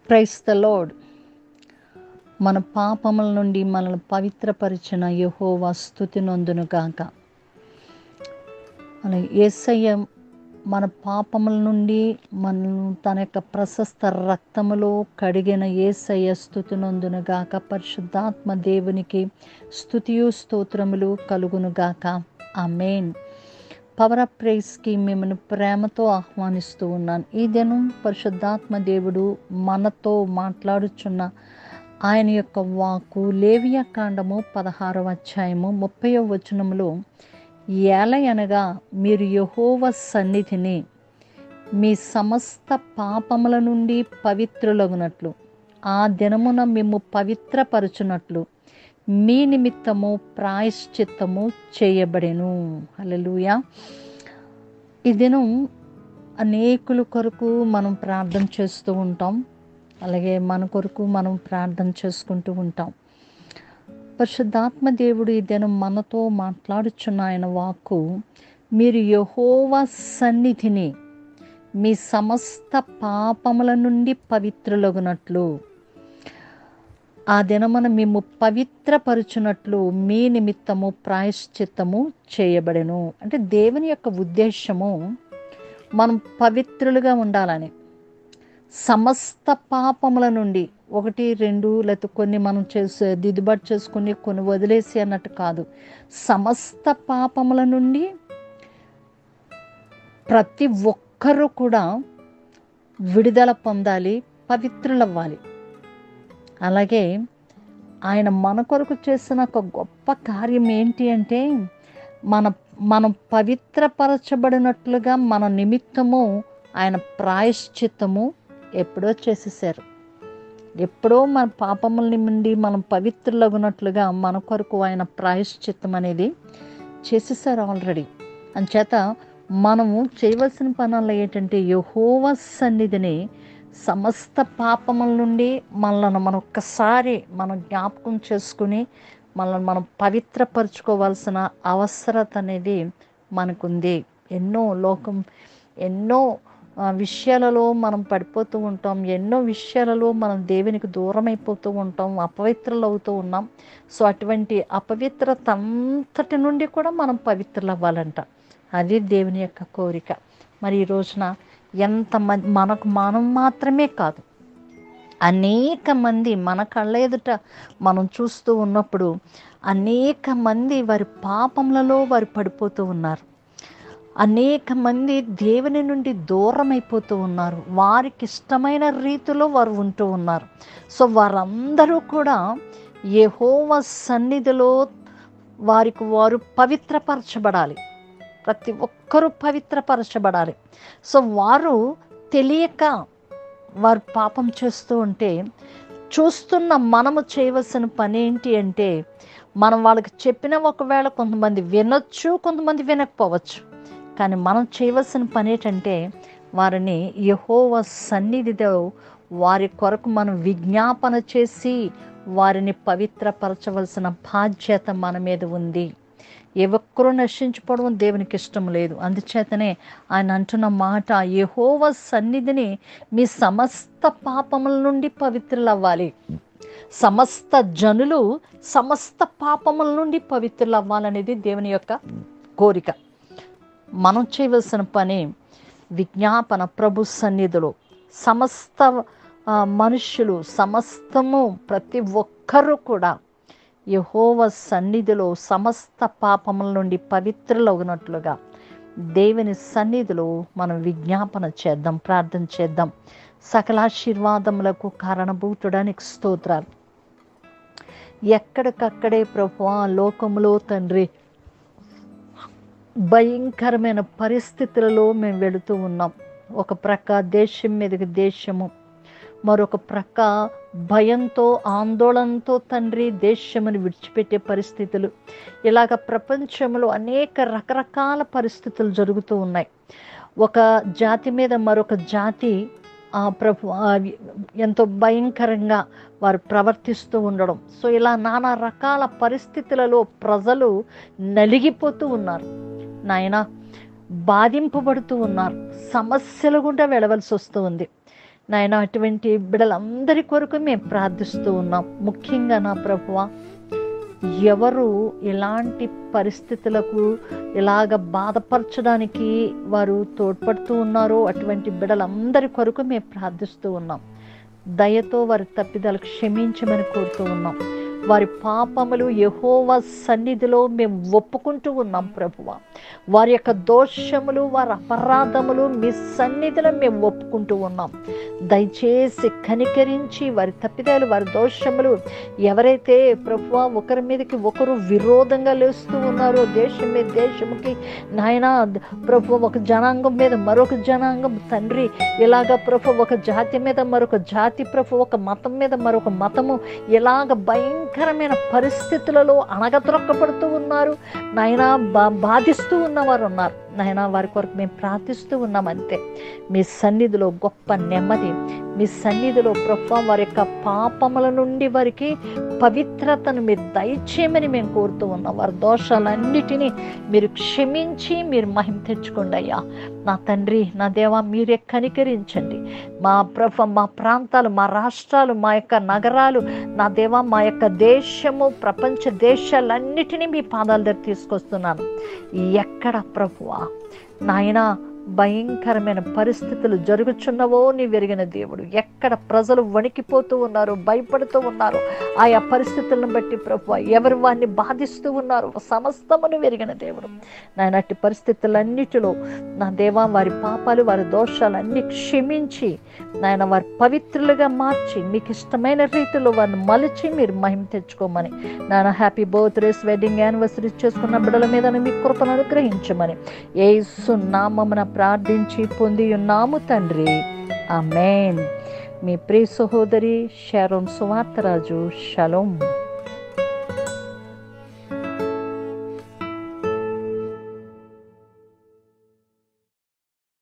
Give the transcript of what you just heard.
price the load మన పాపముల నుండి మనల్ని పవిత్రపరిచిన యహోవా స్థుతి నొందును గాక మన ఏసయ్య మన పాపముల నుండి మనం తన యొక్క ప్రశస్త రక్తములో కడిగిన ఏసయ్య స్థుతి నొందును గాక పరిశుద్ధాత్మ దేవునికి స్థుతియు స్తోత్రములు కలుగును గాక ఆ మెయిన్ పవర్ ఆఫ్ ప్రైస్కి మిమ్మల్ని ప్రేమతో ఆహ్వానిస్తూ ఉన్నాను ఈ దినం పరిశుద్ధాత్మ దేవుడు మనతో మాట్లాడుచున్న ఆయన యొక్క వాకు లేవియ కాండము పదహారవ అధ్యాయము ముప్పయో వచనములో ఏల అనగా మీరు యహోవ సన్నిధిని మీ సమస్త పాపముల నుండి పవిత్రులగునట్లు ఆ దినమున మేము పవిత్రపరచునట్లు మీ నిమిత్తము ప్రాయశ్చిత్తము చేయబడెను హల్లెలూయా ఈ దినం అనేకుల కొరకు మనం ప్రార్థన చేస్తూ ఉంటాం అలాగే మన కొరకు మనం ప్రార్థన చేసుకుంటూ ఉంటాం పరిశుద్ధాత్మ దేవుడు ఈ దినం మనతో మాట్లాడుచున్న ఆయన వాక్కు మీరు యహోవ సన్నిధిని మీ సమస్త పాపముల నుండి పవిత్రులగునట్లు ఆ దినమున మేము పవిత్రపరుచున్నట్లు మీ నిమిత్తము ప్రాయశ్చిత్తము చేయబడెను అంటే దేవుని యొక్క ఉద్దేశము మనం పవిత్రులుగా ఉండాలని సమస్త పాపముల నుండి ఒకటి రెండు లేకపోతే కొన్ని మనం చేసే దిద్దుబాటు చేసుకుని కొన్ని వదిలేసి అన్నట్టు కాదు సమస్త పాపముల నుండి ప్రతి ఒక్కరూ కూడా విడుదల పొందాలి పవిత్రులవ్వాలి అలాగే ఆయన మన కొరకు చేసిన ఒక గొప్ప కార్యం ఏంటి అంటే మన మనం పవిత్రపరచబడినట్లుగా మన నిమిత్తము ఆయన ప్రాయశ్చిత్తము ఎప్పుడో చేసేసారు ఎప్పుడో మన పాపముల నుండి మనం పవిత్రులగునట్లుగా మన కొరకు ఆయన ప్రాయశ్చిత్తం అనేది చేసేసారు ఆల్రెడీ అంచేత మనము చేయవలసిన పనులు ఏంటంటే యహోవ సన్నిధిని సమస్త పాపముల నుండి మనల్ని మనం ఒక్కసారి మనం జ్ఞాపకం చేసుకుని మనల్ని మనం పవిత్రపరచుకోవాల్సిన అవసరత అనేది మనకుంది ఎన్నో లోకం ఎన్నో విషయాలలో మనం పడిపోతూ ఉంటాం ఎన్నో విషయాలలో మనం దేవునికి దూరం అయిపోతూ ఉంటాం అపవిత్రలు అవుతూ ఉన్నాం సో అటువంటి అపవిత్రత అంతటి నుండి కూడా మనం పవిత్రలు అవ్వాలంట అది దేవుని యొక్క కోరిక మరి ఈ రోజున ఎంతమంది మనకు మనం మాత్రమే కాదు అనేక మంది మన కళ్ళ ఎదుట మనం చూస్తూ ఉన్నప్పుడు అనేక మంది వారి పాపములలో వారు పడిపోతూ ఉన్నారు అనేక మంది దేవుని నుండి దూరం అయిపోతూ ఉన్నారు వారికి ఇష్టమైన రీతిలో వారు ఉంటూ ఉన్నారు సో వారందరూ కూడా యెహోవా సన్నిధిలో వారికి వారు పవిత్రపరచబడాలి ప్రతి ఒక్కరూ పవిత్రపరచబడాలి సో వారు తెలియక వారు పాపం చేస్తూ ఉంటే చూస్తున్న మనము చేయవలసిన పని ఏంటి అంటే మనం వాళ్ళకి చెప్పిన ఒకవేళ కొంతమంది వినొచ్చు కొంతమంది వినకపోవచ్చు కానీ మనం చేయవలసిన పని ఏంటంటే వారిని యహోవ సన్నిధిలో వారి కొరకు మనం విజ్ఞాపన చేసి వారిని పవిత్రపరచవలసిన బాధ్యత మన మీద ఉంది ఏ ఒక్కరూ నశించుకోవడం దేవునికి ఇష్టం లేదు అందుచేతనే ఆయన అంటున్న మాట యహోవ సన్నిధిని మీ సమస్త పాపముల నుండి పవిత్రులవ్వాలి సమస్త జనులు సమస్త పాపముల నుండి పవిత్రులు అవ్వాలనేది దేవుని యొక్క కోరిక మనం చేయవలసిన పని విజ్ఞాపన ప్రభు సన్నిధిలో సమస్త మనుష్యులు సమస్తము ప్రతి ఒక్కరూ కూడా యహోవ సన్నిధిలో సమస్త పాపముల నుండి పవిత్రులవునట్లుగా దేవుని సన్నిధిలో మనం విజ్ఞాపన చేద్దాం ప్రార్థన చేద్దాం సకలాశీర్వాదములకు కారణభూతుడానికి స్తోత్రాలు ఎక్కడికక్కడే ప్రభు లోకములో తండ్రి భయంకరమైన పరిస్థితులలో మేము వెళుతూ ఉన్నాం ఒక ప్రక్క దేశం మీదకి దేశము మరొక ప్రక్క భయంతో ఆందోళనతో తండ్రి దేశమును విడిచిపెట్టే పరిస్థితులు ఇలాగ ప్రపంచంలో అనేక రకరకాల పరిస్థితులు జరుగుతూ ఉన్నాయి ఒక జాతి మీద మరొక జాతి ఆ ప్రభు ఎంతో భయంకరంగా వారు ప్రవర్తిస్తూ ఉండడం సో ఇలా నానా రకాల పరిస్థితులలో ప్రజలు నలిగిపోతూ ఉన్నారు నాయన బాధింపబడుతూ ఉన్నారు సమస్యలు గుండా వెళ్ళవలసి వస్తూ ఉంది నాయన అటువంటి బిడ్డలందరి కొరకు మేము ప్రార్థిస్తూ ఉన్నాం ముఖ్యంగా నా ప్రభువ ఎవరు ఎలాంటి పరిస్థితులకు ఇలాగ బాధపరచడానికి వారు తోడ్పడుతూ ఉన్నారో అటువంటి బిడ్డలందరి కొరకు మేము ప్రార్థిస్తూ ఉన్నాం దయతో వారి తప్పిదాలు క్షమించమని కోరుతూ ఉన్నాం వారి పాపములు యహోవ సన్నిధిలో మేము ఒప్పుకుంటూ ఉన్నాం ప్రభువ వారి యొక్క దోషములు వారి అపరాధములు మీ సన్నిధిలో మేము ఒప్పుకుంటూ ఉన్నాం దయచేసి కనికరించి వారి తప్పిదాలు వారి దోషములు ఎవరైతే ప్రభువ ఒకరి మీదకి ఒకరు విరోధంగా లేస్తూ ఉన్నారో దేశం మీద దేశముకి నాయన ప్రభు ఒక జనాంగం మీద మరొక జనాంగం తండ్రి ఇలాగ ప్రభు ఒక జాతి మీద మరొక జాతి ప్రభు ఒక మతం మీద మరొక మతము ఇలాగ భయంకరమైన పరిస్థితులలో అణగద్రొక్కబడుతూ ఉన్నారు నాయన బా బాధిస్తూ ఉన్నవారు ఉన్నారు నాయన వారి కొరకు మేము ప్రార్థిస్తూ ఉన్నాం అంతే మీ సన్నిధిలో గొప్ప నెమ్మది మీ సన్నిధిలో ప్రభు వారి యొక్క పాపముల నుండి వారికి పవిత్రతను మీరు దయచేయమని మేము కోరుతూ ఉన్నాం వారి దోషాలన్నిటినీ మీరు క్షమించి మీరు మహిమ తెచ్చుకోండి అయ్యా నా తండ్రి నా దేవా మీరే కనికరించండి మా ప్రభ మా ప్రాంతాలు మా రాష్ట్రాలు మా యొక్క నగరాలు నా దేవా మా యొక్క దేశము ప్రపంచ దేశాలన్నిటినీ మీ పాదాల దగ్గర తీసుకొస్తున్నాను ఎక్కడ ప్రభువా నాయనా భయంకరమైన పరిస్థితులు జరుగుచున్నవో నీ వెరిగిన దేవుడు ఎక్కడ ప్రజలు వణికిపోతూ ఉన్నారు భయపడుతూ ఉన్నారు ఆయా పరిస్థితులను బట్టి ప్రభు ఎవరు వారిని బాధిస్తూ ఉన్నారు సమస్తమును వెరిగిన దేవుడు నాయన అట్టి పరిస్థితులన్నిటిలో నా దేవా వారి పాపాలు వారి దోషాలన్నీ క్షమించి నాయన వారి పవిత్రులుగా మార్చి మీకు ఇష్టమైన రీతిలో వారిని మలిచి మీరు మహిమ తెచ్చుకోమని నాన్న హ్యాపీ బర్త్డేస్ వెడ్డింగ్ యానివర్సరీ చేసుకున్న బిడ్డల మీద మీ కృపను అనుగ్రహించమని ఏసు నామమున ప్రార్థించి పొంది ఉన్నాము తండ్రి ఆమెన్ మీ ప్రియ సహోదరి షారోన్ సువార్తరాజు షలోం